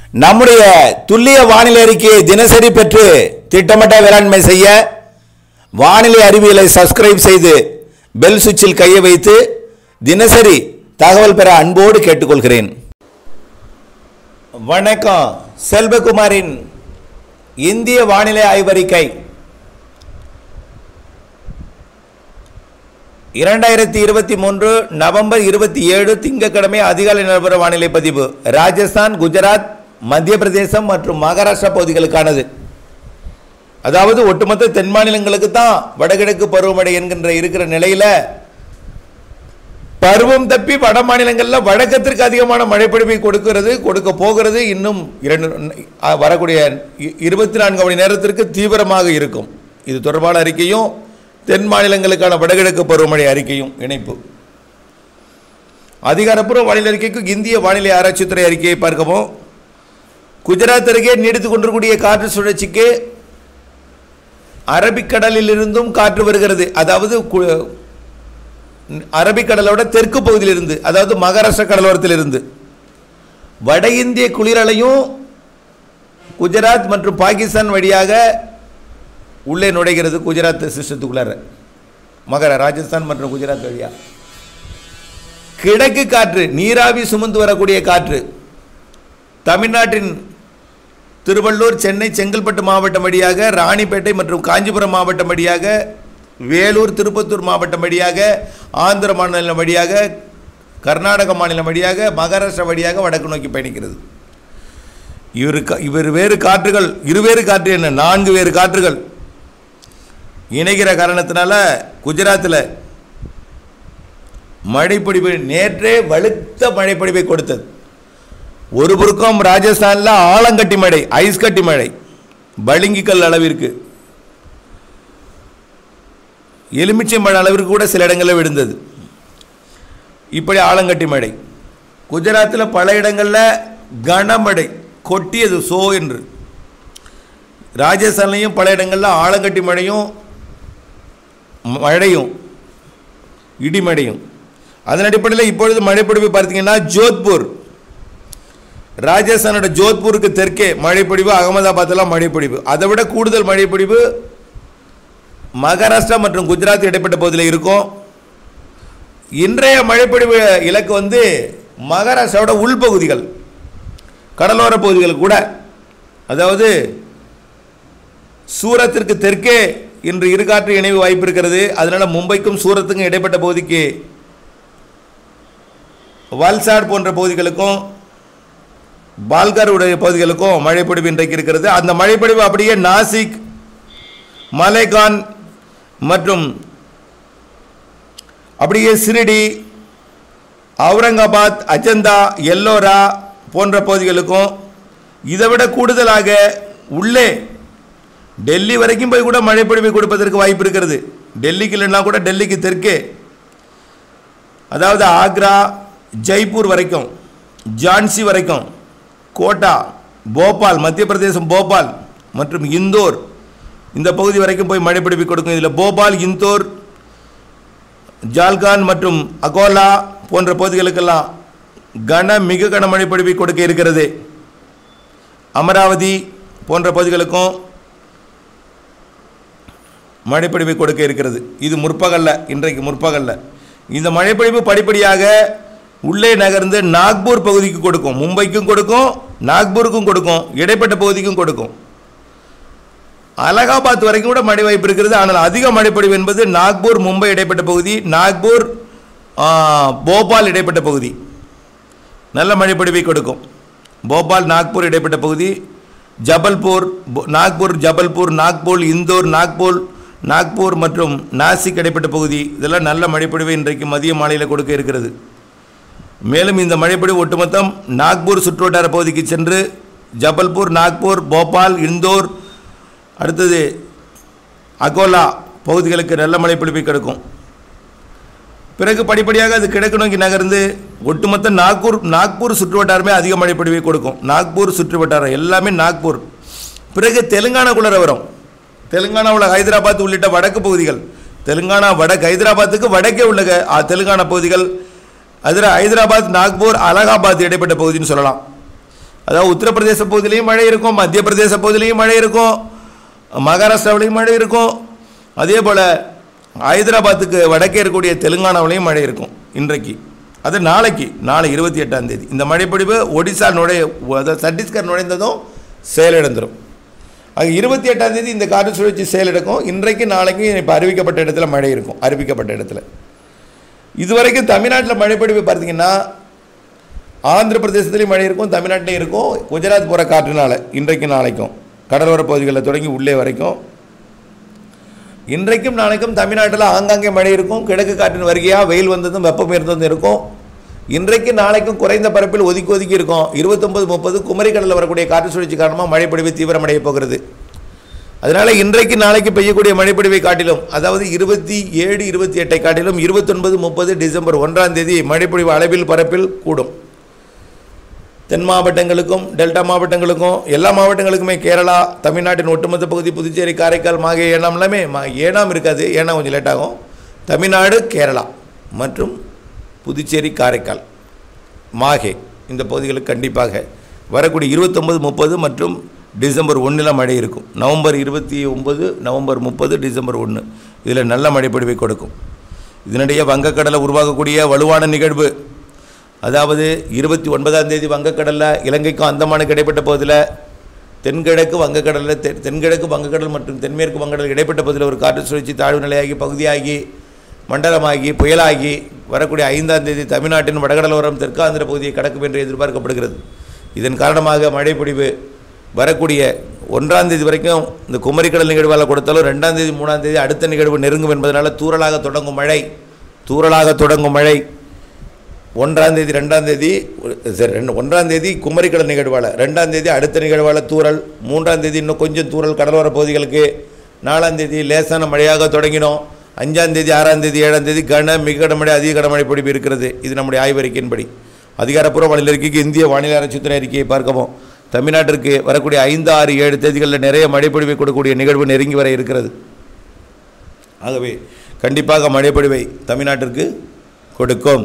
நம்முடைய துல்லிய வானிலை அறிக்கையை தினசரி பெற்று திட்டமிட்ட வேளாண்மை செய்ய வானிலை அறிவியலை சப்ஸ்கிரைப் செய்து பெல் சுவிட்சில் கையை வைத்து தினசரி தகவல் பெற அன்போடு கேட்டுக்கொள்கிறேன் வணக்கம் செல்வகுமாரின் இந்திய வானிலை ஆய்வறிக்கை இரண்டாயிரத்தி இருபத்தி மூன்று நவம்பர் இருபத்தி ஏழு திங்கட்கிழமை அதிகாலை நிலவர வானிலை பதிவு ராஜஸ்தான் குஜராத் மத்திய பிரதேசம் மற்றும் மகாராஷ்டிரா பகுதிகளுக்கானது அதாவது ஒட்டுமொத்த தென் மாநிலங்களுக்கு தான் வடகிழக்கு பருவமழை என்கின்ற இருக்கிற நிலையில பருவம் தப்பி வட மாநிலங்களில் வழக்கத்திற்கு அதிகமான மழைப்பொழிவை கொடுக்கிறது கொடுக்க போகிறது இன்னும் இரண்டு அ, வரக்கூடிய இ- இருபத்தி நான்கு மணி நேரத்திற்கு தீவிரமாக இருக்கும் இது தொடர்பான அறிக்கையும் தென் மாநிலங்களுக்கான வடகிழக்கு பருவமழை அறிக்கையும் இணைப்பு அதிகாரப்பூர்வ வானிலை அறிக்கைக்கு இந்திய வானிலை ஆராய்ச்சித்துறை அறிக்கையை பார்க்கவும் குஜராத் அருகே நீடித்துக் கொண்டிருக்கூடிய காற்று சுழற்சிக்கு அரபிக்கடலில் இருந்தும் காற்று வருகிறது அதாவது கு- அரபிக்கடலோட தெற்கு பகுதியிலிருந்து அதாவது மகாராஷ்டிரா கடலோரத்தில் இருந்து வட இந்திய குளிரலையும் குஜராத் மற்றும் பாகிஸ்தான் வழியாக உள்ளே நுழைகிறது குஜராத் சிஸ்டத்துக்குள்ளார மகர ராஜஸ்தான் மற்றும் குஜராத் வழியா கிழக்கு காற்று நீராவி சுமந்து வரக்கூடிய காற்று தமிழ்நாட்டின் திருவள்ளூர் சென்னை செங்கல்பட்டு மாவட்டம் வழியாக ராணிப்பேட்டை மற்றும் காஞ்சிபுரம் மாவட்டம் வழியாக வேலூர் திருப்பத்தூர் மாவட்டம் வழியாக ஆந்திர மாநிலம் வழியாக கர்நாடக மாநிலம் வழியாக மகாராஷ்டிரா வழியாக வடக்கு நோக்கி பயணிக்கிறது இவர் இவர் வேறு காற்றுகள் இருவேறு காற்று என்ன நான்கு வேறு காற்றுகள் இணைகிற காரணத்தினால குஜராத்தில் மழைப்பொழிவு நேற்றே வலுத்த மழைப்பொழிவை கொடுத்தது ஒரு புறம் ராஜஸ்தானில் ஆலங்கட்டி மழை ஐஸ் கட்டி மழை பளிங்கிக்கல் அளவிற்கு எலுமிச்சை மழை அளவிற்கு கூட சில இடங்களில் விழுந்தது இப்படி ஆலங்கட்டி மழை குஜராத்தில் பல இடங்களில் கனமழை கொட்டியது சோ என்று ராஜஸ்தான்லையும் பல இடங்களில் ஆலங்கட்டி மழையும் மழையும் இடிமழையும் அதன் அடிப்படையில் இப்பொழுது மழைப்பொழிவு பார்த்தீங்கன்னா ஜோத்பூர் ராஜஸ்தானோட ஜோத்பூருக்கு தெற்கே மழைப்பொழிவு அகமதாபாத்லாம் மழைப்பொழிவு அதை விட கூடுதல் மழைப்பொழிவு மகாராஷ்டிரா மற்றும் குஜராத் இடைப்பட்ட பகுதியில் இருக்கும் இன்றைய மழைப்பொழிவு இலக்கு வந்து மகாராஷ்டிராவோட உள்பகுதிகள் கடலோர பகுதிகள் கூட அதாவது சூரத்திற்கு தெற்கே இன்று இருகாற்று இணைவு வாய்ப்பு இருக்கிறது அதனால மும்பைக்கும் சூரத்துக்கும் இடைப்பட்ட பகுதிக்கு வல்சாட் போன்ற பகுதிகளுக்கும் பால்கர் உடைய பகுதிகளுக்கும் மழைப்பொழிவு இன்றைக்கு இருக்கிறது அந்த மழைப்பொழிவு அப்படியே நாசிக் மலைகான் மற்றும் அப்படியே சிரிடி அவுரங்காபாத் அஜந்தா எல்லோரா போன்ற பகுதிகளுக்கும் இதை விட கூடுதலாக உள்ளே டெல்லி வரைக்கும் போய் கூட மழைப்பொழிவை கொடுப்பதற்கு வாய்ப்பு இருக்கிறது டெல்லிக்கு இல்லைன்னா கூட டெல்லிக்கு தெற்கே அதாவது ஆக்ரா ஜெய்ப்பூர் வரைக்கும் ஜான்சி வரைக்கும் கோட்டா போபால் மத்திய பிரதேசம் போபால் மற்றும் இந்தோர் இந்த பகுதி வரைக்கும் போய் மழைப்பிடிப்பு கொடுக்கும் இதில் போபால் இந்தோர் ஜால்கான் மற்றும் அகோலா போன்ற பகுதிகளுக்கெல்லாம் கன மிக கன மழைப்பிடிப்பை கொடுக்க இருக்கிறது அமராவதி போன்ற பகுதிகளுக்கும் மழைப்பொழிவை கொடுக்க இருக்கிறது இது முற்பகல்ல இன்றைக்கு முற்பகல்ல இந்த மழைப்பொழிவு படிப்படியாக உள்ளே நகர்ந்து நாக்பூர் பகுதிக்கு கொடுக்கும் மும்பைக்கும் கொடுக்கும் நாக்பூருக்கும் கொடுக்கும் இடைப்பட்ட பகுதிக்கும் கொடுக்கும் அலகாபாத் வரைக்கும் கூட மழை வாய்ப்பு இருக்கிறது ஆனால் அதிக மழைப்பொழிவு என்பது நாக்பூர் மும்பை இடைப்பட்ட பகுதி நாக்பூர் ஆ, போபால் இடைப்பட்ட பகுதி நல்ல மழைப்பொழிவை கொடுக்கும் போபால் நாக்பூர் இடைப்பட்ட பகுதி ஜபல்பூர் போ- நாக்பூர் ஜபல்பூர் நாக்பூர் இந்தோர் நாக்பூர் நாக்பூர் மற்றும் நாசிக் இடைப்பட்ட பகுதி இதெல்லாம் நல்ல மழைப்பொழிவை இன்றைக்கு மதிய மாலையில் கொடுக்க இருக்கிறது மேலும் இந்த மழைப்பொழிவு ஒட்டுமொத்தம் நாக்பூர் சுற்றுவட்டார பகுதிக்கு சென்று ஜபல்பூர் நாக்பூர் போபால் இந்தோர் அடுத்தது அகோலா பகுதிகளுக்கு நல்ல மழைப்பொழிவை கொடுக்கும் பிறகு படிப்படியாக அது கிழக்கு நோக்கி நகர்ந்து ஒட்டுமொத்த நாக்பூர் நாக்பூர் சுற்றுவட்டாரமே அதிக மழைப்பொழிவை கொடுக்கும் நாக்பூர் சுற்றுவட்டாரம் எல்லாமே நாக்பூர் பிறகு தெலுங்கானாக்குள்ளர வரும் தெலுங்கானாவில் ஹைதராபாத் உள்ளிட்ட வடக்கு பகுதிகள் தெலுங்கானா வடக்கு ஹைதராபாத்துக்கு வடக்கே உள்ள க- ஆ, தெலுங்கானா பகுதிகள் அதில் ஹைதராபாத் நாக்பூர் அலகாபாத் இடைப்பட்ட பகுதின்னு சொல்லலாம் அதாவது உத்தரப்பிரதேச பகுதியிலையும் மழை இருக்கும் மத்திய பிரதேச பகுதியிலையும் மழை இருக்கும் மகாராஷ்டிராவிலையும் மழை இருக்கும் அதே போல் ஹைதராபாத்துக்கு வடக்கே இருக்கக்கூடிய தெலுங்கானாவிலையும் மழை இருக்கும் இன்றைக்கு அது நாளைக்கு நாளை இருபத்தி எட்டாம் தேதி இந்த மழைப்பொழிவு ஒடிசா நுழைய அதாவது சத்தீஸ்கர் நுழைந்ததும் செயலிழந்துடும் அங்கே இருபத்தி எட்டாம் தேதி இந்த காற்று சுழற்சி செயலிழக்கும் இன்றைக்கு நாளைக்கு இப்போ அறிவிக்கப்பட்ட இடத்துல மழை இருக்கும் அறிவிக்கப்பட்ட இடத்துல இதுவரைக்கும் தமிழ்நாட்டில் மழைப்பொழிவு பார்த்தீங்கன்னா ஆந்திர பிரதேசத்துலேயும் மழை இருக்கும் தமிழ்நாட்டிலையும் இருக்கும் குஜராத் போகிற காற்றுனால இன்றைக்கு நாளைக்கும் கடலோர பகுதிகளில் தொடங்கி உள்ளே வரைக்கும் இன்றைக்கும் நாளைக்கும் தமிழ்நாட்டில் ஆங்காங்கே மழை இருக்கும் கிழக்கு காற்றின் வருகையாக வெயில் வந்ததும் வெப்பம் இருந்ததும் இருக்கும் இன்றைக்கு நாளைக்கும் குறைந்த பரப்பில் ஒதுக்கி ஒதுக்கி இருக்கும் இருபத்தொம்பது முப்பது குமரி கடலில் வரக்கூடிய காற்று சுழற்சி காரணமாக மழைப்பொழிவு தீவிரமடைய போகிறது அதனால் இன்றைக்கு நாளைக்கு பெய்யக்கூடிய மழைப்பொழிவை காட்டிலும் அதாவது இருபத்தி ஏழு இருபத்தி எட்டை காட்டிலும் இருபத்தொன்பது முப்பது டிசம்பர் ஒன்றாம் தேதி மழைப்பொழிவு அளவில் பரப்பில் கூடும் தென் மாவட்டங்களுக்கும் டெல்டா மாவட்டங்களுக்கும் எல்லா மாவட்டங்களுக்குமே கேரளா தமிழ்நாட்டின் ஒட்டுமொத்த பகுதி புதுச்சேரி காரைக்கால் மாகே ஏனாம் எல்லாமே மா ஏனாம் இருக்காது ஏனாம் கொஞ்சம் லேட் ஆகும் தமிழ்நாடு கேரளா மற்றும் புதுச்சேரி காரைக்கால் மாகே இந்த பகுதிகளுக்கு கண்டிப்பாக வரக்கூடிய இருபத்தொம்பது முப்பது மற்றும் டிசம்பர் ஒன்றில் மழை இருக்கும் நவம்பர் இருபத்தி ஒம்பது நவம்பர் முப்பது டிசம்பர் ஒன்று இதில் நல்ல மழைப்பொழிவை கொடுக்கும் இதனிடையே வங்கக்கடலை உருவாகக்கூடிய வலுவான நிகழ்வு அதாவது இருபத்தி ஒன்பதாம் தேதி வங்கக்கடலில் இலங்கைக்கும் அந்தமானுக்கு இடைப்பட்ட பகுதியில் தென்கிழக்கு வங்கக்கடலில் தென் தென்கிழக்கு வங்கக்கடல் மற்றும் தென்மேற்கு வங்கக்கடல் இடைப்பட்ட பகுதியில் ஒரு காற்று சுழற்சி தாழ்வு நிலையாகி பகுதியாகி மண்டலமாகி புயலாகி வரக்கூடிய ஐந்தாம் தேதி தமிழ்நாட்டின் வடகடலோரம் தெற்காந்திர பகுதியை கடக்கும் என்று எதிர்பார்க்கப்படுகிறது இதன் காரணமாக மழைப்பொழிவு வரக்கூடிய ஒன்றாம் தேதி வரைக்கும் இந்த குமரிக்கடல் நிகழ்வால் கொடுத்தாலும் ரெண்டாம் தேதி மூணாம் தேதி அடுத்த நிகழ்வு நெருங்கும் என்பதனால தூறலாக தொடங்கும் மழை தூறலாக தொடங்கும் மழை ஒன்றாம் தேதி ரெண்டாம் தேதி சரி ரெண்டு ஒன்றாம் தேதி குமரிக்கடல் நிகழ்வால் ரெண்டாம் தேதி அடுத்த நிகழ்வால் தூறல் மூன்றாம் தேதி இன்னும் கொஞ்சம் தூறல் கடலோர பகுதிகளுக்கு நாலாம் தேதி லேசான மழையாக தொடங்கினோம் அஞ்சாம் தேதி ஆறாம் தேதி ஏழாம் தேதி கன மிக கனமழை அதிக கனமழை பொழிவு இருக்கிறது இது நம்முடைய ஆய்வறிக்கையின்படி அதிகாரப்பூர்வ வானிலை அறிக்கைக்கு இந்திய வானிலை ஆராய்ச்சித்துறை அறிக்கையை பார்க்கவும் தமிழ்நாட்டிற்கு வரக்கூடிய ஐந்து ஆறு ஏழு தேதிகளில் நிறைய மழைப்பொழிவை கொடுக்கக்கூடிய நிகழ்வு நெருங்கி வர இருக்கிறது ஆகவே கண்டிப்பாக மழைப்பொழிவை தமிழ்நாட்டிற்கு கொடுக்கும்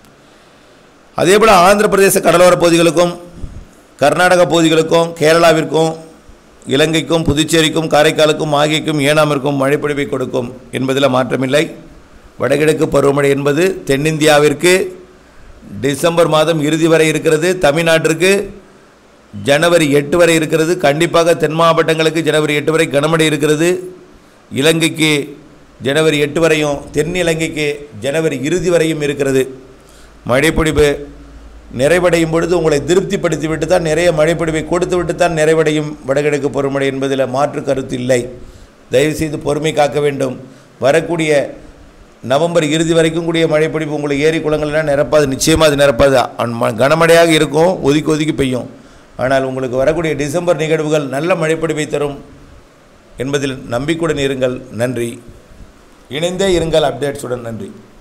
அதேபோல் ஆந்திர பிரதேச கடலோர பகுதிகளுக்கும் கர்நாடக பகுதிகளுக்கும் கேரளாவிற்கும் இலங்கைக்கும் புதுச்சேரிக்கும் காரைக்காலுக்கும் மாகிக்கும் ஏனாமிற்கும் மழைப்பொழிவை கொடுக்கும் என்பதில் மாற்றமில்லை வடகிழக்கு பருவமழை என்பது தென்னிந்தியாவிற்கு டிசம்பர் மாதம் இறுதி வரை இருக்கிறது தமிழ்நாட்டிற்கு ஜனவரி எட்டு வரை இருக்கிறது கண்டிப்பாக தென் மாவட்டங்களுக்கு ஜனவரி எட்டு வரை கனமழை இருக்கிறது இலங்கைக்கு ஜனவரி எட்டு வரையும் தென் இலங்கைக்கு ஜனவரி இறுதி வரையும் இருக்கிறது மழைப்பொழிவு நிறைவடையும் பொழுது உங்களை திருப்திப்படுத்தி விட்டு தான் நிறைய மழைப்பொழிவை கொடுத்து விட்டு தான் நிறைவடையும் வடகிழக்கு பருவமழை என்பதில் மாற்று கருத்து இல்லை தயவுசெய்து பொறுமை காக்க வேண்டும் வரக்கூடிய நவம்பர் இறுதி வரைக்கும் கூடிய மழைப்பொழிவு உங்களை ஏரி குளங்கள்லாம் நிரப்பாது நிச்சயமாக அது நிரப்பாது அன் ம- கனமழையாக இருக்கும் ஒதுக்கி ஒதுக்கி பெய்யும் ஆனால் உங்களுக்கு வரக்கூடிய டிசம்பர் நிகழ்வுகள் நல்ல மழைப்பொழிவை தரும் என்பதில் நம்பிக்கையுடன் இருங்கள் நன்றி இணைந்தே இருங்கள் அப்டேட்ஸுடன் நன்றி